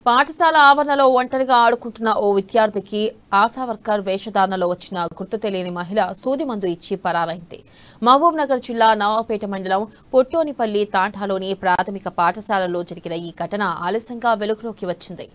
పాఠశాల ఆవరణలో ఒంటరిగా ఆడుకుంటున్న ఓ విద్యార్థికి ఆశా వర్కర్ వేషధారణలో వచ్చిన గుర్తు తెలియని మహిళ సూది మందు ఇచ్చి పరారైంది మహబూబ్ నగర్ జిల్లా నవాపేట మండలం పొట్టోనిపల్లి తాంఠాలోని ప్రాథమిక పాఠశాలలో జరిగిన ఈ ఘటన ఆలస్యంగా వెలుగులోకి వచ్చింది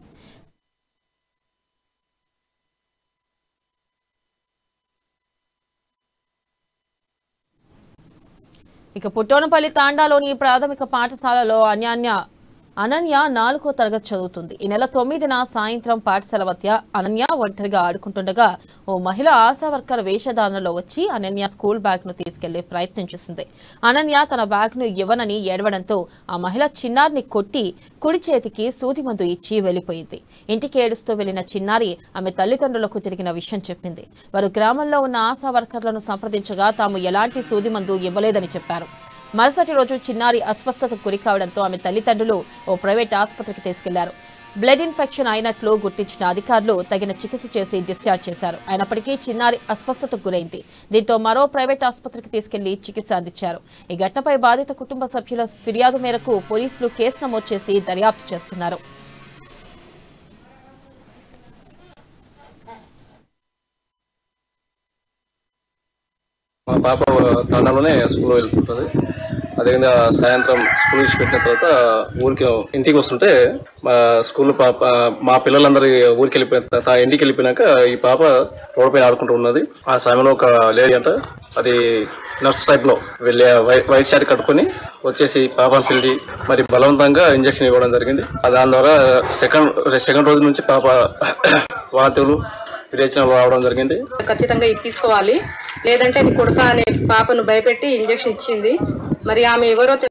ఇక పుట్టోనపల్లి తాండాలోని ప్రాథమిక పాఠశాలలో అన్యాన్య అనన్య నాలుగో తరగతి చదువుతుంది ఈ నెల తొమ్మిదిన సాయంత్రం పాఠశాల వద్ద అనన్య ఒంటరిగా ఆడుకుంటుండగా ఓ మహిళ ఆశా వర్కర్ వేషధారణలో వచ్చి అనన్య స్కూల్ బ్యాగ్ ను తీసుకెళ్లే ప్రయత్నం చేసింది అనన్య తన బ్యాగ్ ను ఇవ్వనని ఏడవడంతో ఆ మహిళ చిన్నారిని కొట్టి కుడి చేతికి సూది మందు ఇచ్చి వెళ్లిపోయింది ఇంటికి ఏడుస్తూ వెళ్లిన చిన్నారి ఆమె తల్లిదండ్రులకు జరిగిన విషయం చెప్పింది వారు గ్రామంలో ఉన్న ఆశా వర్కర్లను సంప్రదించగా తాము ఎలాంటి సూది మందు ఇవ్వలేదని చెప్పారు మరుసటి రోజు చిన్నారి అస్వస్థతకు గురి కావడంతో ఆమె తల్లిదండ్రులు ఓ ప్రైవేట్ ఆసుపత్రికి తీసుకెళ్లారు బ్లడ్ ఇన్ఫెక్షన్ అయినట్లు గుర్తించిన అధికారులు తగిన చికిత్స చేసి డిశ్చార్జ్ చేశారు అయినప్పటికీ చిన్నారి అస్వస్థతకు గురైంది దీంతో మరో ప్రైవేట్ ఆసుపత్రికి తీసుకెళ్లి చికిత్స అందించారు ఈ ఘటనపై బాధిత కుటుంబ సభ్యుల ఫిర్యాదు మేరకు పోలీసులు కేసు నమోదు చేసి దర్యాప్తు చేస్తున్నారు మా పాప తండాలోనే స్కూల్ వెళ్తుంటుంది అదేవిధంగా సాయంత్రం స్కూల్ నుంచి పెట్టిన తర్వాత ఊరికి ఇంటికి వస్తుంటే మా స్కూల్ పాప మా పిల్లలందరూ ఊరికి వెళ్ళిపోయిన తర్వాత ఇంటికి వెళ్ళిపోయినాక ఈ పాప రోడ్ పైన ఆడుకుంటూ ఉన్నది ఆ సమయంలో ఒక లేడీ అంట అది నర్స్ టైప్ లో వెళ్ళి వై- వైట్ షర్ట్ కట్టుకొని వచ్చేసి పాపను పిలిచి మరి బలవంతంగా ఇంజెక్షన్ ఇవ్వడం జరిగింది దాని ద్వారా సెకండ్ సెకండ్ రోజు నుంచి పాప వాంతులు విరేచనలు రావడం జరిగింది ఖచ్చితంగా ఇప్పించుకోవాలి లేదంటే అది కొడతా అనే పాపను భయపెట్టి ఇంజెక్షన్ ఇచ్చింది మరి ఆమె ఎవరో తె-